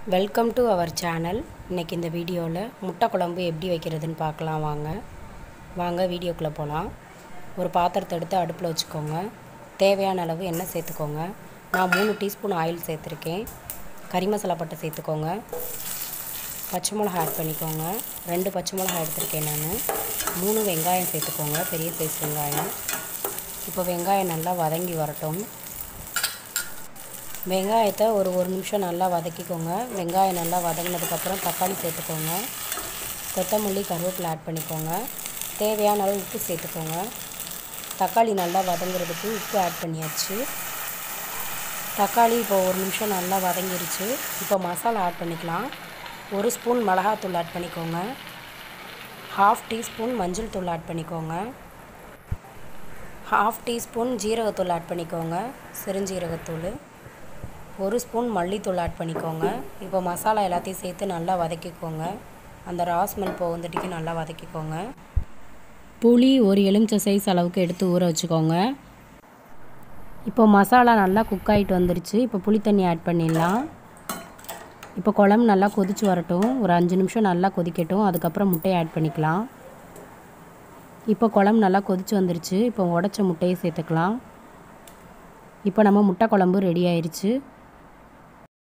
welcome to our channel இன்றைக்கி இந்த வீடியோவில் முட்டை குழம்பு எப்படி வைக்கிறதுன்னு பார்க்கலாம் வாங்க வாங்க வீடியோக்குள்ளே போகலாம் ஒரு பாத்திரத்தை எடுத்து அடுப்பில் வச்சுக்கோங்க தேவையான அளவு எண்ணெய் சேர்த்துக்கோங்க நான் மூணு டீஸ்பூன் ஆயில் சேர்த்துருக்கேன் கறி மசாலா பட்டை சேர்த்துக்கோங்க பச்சை மிளகா ஆட் பண்ணிக்கோங்க ரெண்டு பச்சை மிளகா எடுத்திருக்கேன் நான் மூணு வெங்காயம் சேர்த்துக்கோங்க பெரிய சைஸ் வெங்காயம் இப்போ வெங்காயம் நல்லா வதங்கி வரட்டும் வெங்காயத்தை ஒரு ஒரு நிமிஷம் நல்லா வதக்கிக்கோங்க வெங்காயம் நல்லா வதங்கினதுக்கப்புறம் தக்காளி சேர்த்துக்கோங்க கொத்தமல்லி கருவேப்பிலை ஆட் பண்ணிக்கோங்க தேவையான அளவு உப்பு சேர்த்துக்கோங்க தக்காளி நல்லா வதங்குறதுக்கு உப்பு ஆட் பண்ணியாச்சு தக்காளி இப்போ ஒரு நிமிஷம் நல்லா வதங்கிருச்சு இப்போ மசாலா ஆட் பண்ணிக்கலாம் ஒரு ஸ்பூன் மிளகாத்தூள் ஆட் பண்ணிக்கோங்க ஹாஃப் டீஸ்பூன் மஞ்சள் தூள் ஆட் பண்ணிக்கோங்க ஹாஃப் டீஸ்பூன் ஜீரகத்தூள் ஆட் பண்ணிக்கோங்க சிறுஞ்சீரகத்தூள் ஒரு ஸ்பூன் மல்லித்தூள் ஆட் பண்ணிக்கோங்க இப்போ மசாலா எல்லாத்தையும் சேர்த்து நல்லா வதக்கிக்கோங்க அந்த ராஸ்மெல் போகுந்தட்டிக்கு நல்லா வதக்கிக்கோங்க புளி ஒரு எலுமிச்சை சைஸ் அளவுக்கு எடுத்து ஊற வச்சுக்கோங்க இப்போ மசாலா நல்லா குக் ஆகிட்டு வந்துருச்சு இப்போ புளி தண்ணி ஆட் பண்ணிடலாம் இப்போ குழம்பு நல்லா கொதிச்சு வரட்டும் ஒரு அஞ்சு நிமிஷம் நல்லா கொதிக்கட்டும் அதுக்கப்புறம் முட்டையை ஆட் பண்ணிக்கலாம் இப்போ குழம்பு நல்லா கொதிச்சு வந்துருச்சு இப்போ உடச்ச முட்டையை சேர்த்துக்கலாம் இப்போ நம்ம முட்டை குழம்பு ரெடி ஆயிடுச்சு